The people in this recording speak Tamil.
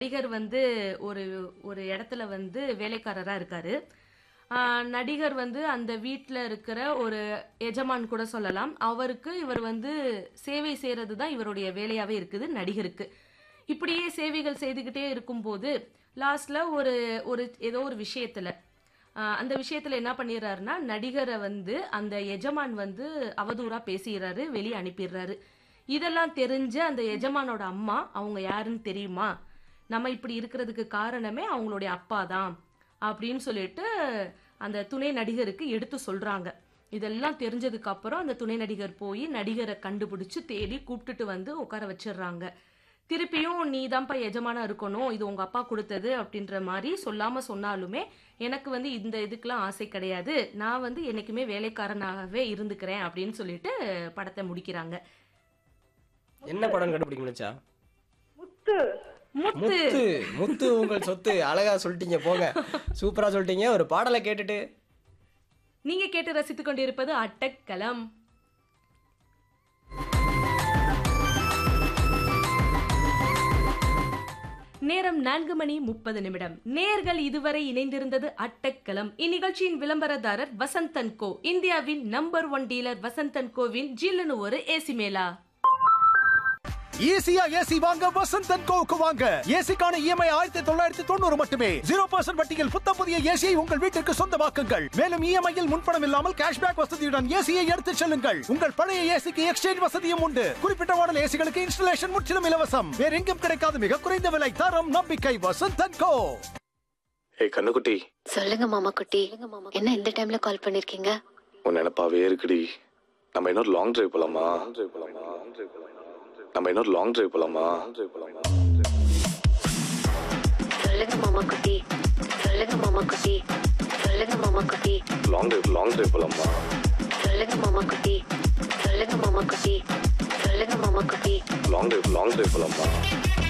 நடிகர் வந்து ஒரு ஒரு இடத்துல வந்து வேலைக்காரரா இருக்காரு ஆஹ் நடிகர் வந்து அந்த வீட்டில் இருக்கிற ஒரு எஜமான் கூட சொல்லலாம் அவருக்கு இவர் வந்து சேவை செய்கிறது தான் இவருடைய வேலையாகவே இருக்குது நடிகருக்கு இப்படியே சேவைகள் செய்துக்கிட்டே இருக்கும்போது லாஸ்ட்ல ஒரு ஒரு ஏதோ ஒரு விஷயத்துல ஆஹ் அந்த விஷயத்துல என்ன பண்ணிடுறாருன்னா நடிகரை வந்து அந்த எஜமான் வந்து அவதூறா பேசிடுறாரு வெளியே அனுப்பிடுறாரு இதெல்லாம் தெரிஞ்ச அந்த எஜமானோட அம்மா அவங்க யாருன்னு தெரியுமா நம்ம இப்படி இருக்கிறதுக்கு காரணமே அவங்களுடைய அப்பா தான் அப்படின்னு சொல்லிட்டு அந்த துணை நடிகருக்கு எடுத்து சொல்றாங்க இதெல்லாம் தெரிஞ்சதுக்கு அப்புறம் அந்த துணை நடிகர் போய் நடிகரை கண்டுபிடிச்சு தேடி கூப்பிட்டுட்டு வந்து உட்கார வச்சிடுறாங்க திருப்பியும் நீ தான்ப்பா எஜமானா இருக்கணும் இது உங்க அப்பா கொடுத்தது அப்படின்ற மாதிரி சொல்லாம சொன்னாலுமே எனக்கு வந்து இந்த இதுக்கெல்லாம் ஆசை கிடையாது நான் வந்து என்னைக்குமே வேலைக்காரனாகவே இருந்துக்கிறேன் அப்படின்னு சொல்லிட்டு படத்தை முடிக்கிறாங்க என்ன படம் கண்டுபிடிக்க முடிச்சா முத்து முத்து முத்து முத்து உங்கள் சொத்து அழகா சொல்லிட்டீங்க போங்க சூப்பரா சொல்லிட்டீங்க ஒரு பாடலை கேட்டுட்டு நீங்க கேட்டு ரசித்துக் கொண்டிருப்பது அட்டக்கலம் நேரம் நான்கு மணி முப்பது நிமிடம் நேர்கள் இதுவரை இணைந்திருந்தது அட்டக்கலம் இந்நிகழ்ச்சியின் விளம்பரதாரர் வசந்தன் கோ இந்தியாவின் நம்பர் ஒன் டீலர் வசந்தன் கோவின் ஜில்லுன்னு ஒரு ஏசி மேலா ஈஸியா ஏசி வாங்க வசந்தன் கோவுக்கு வாங்க ஏசிக்கான இஎம்ஐ ஆயிரத்தி தொள்ளாயிரத்தி தொண்ணூறு மட்டுமே ஜீரோ பர்சன்ட் வட்டியில் புத்த புதிய ஏசியை உங்கள் வீட்டிற்கு சொந்தமாக்குங்கள் மேலும் இஎம்ஐயில் முன்பணம் இல்லாமல் கேஷ்பேக் வசதியுடன் ஏசியை எடுத்துச் செல்லுங்கள் உங்கள் பழைய ஏசிக்கு எக்ஸ்சேஞ்ச் வசதியும் உண்டு குறிப்பிட்ட மாடல் ஏசிகளுக்கு இன்ஸ்டலேஷன் முற்றிலும் இலவசம் வேற எங்கும் கிடைக்காத மிக குறைந்த விலை தரம் நம்பிக்கை வசந்தன் கோ ஏய் கண்ணுக்குட்டி சொல்லுங்க மாமா குட்டி என்ன இந்த டைம்ல கால் பண்ணிருக்கீங்க உன் நினப்பாவே இருக்குடி நம்ம இன்னொரு லாங் டிரைவ் போலாமா நம்ம இன்னொரு லாங் டிரைவ் போலாமா சொல்லுங்க மாமா குட்டி சொல்லுங்க மாமா குட்டி சொல்லுங்க மாமா குட்டி லாங் டிரைவ் லாங் டிரைவ் போலாமா சொல்லுங்க மாமா குட்டி சொல்லுங்க மாமா குட்டி சொல்லுங்க மாமா குட்டி லாங் டிரைவ் லாங் டிரைவ் போலாமா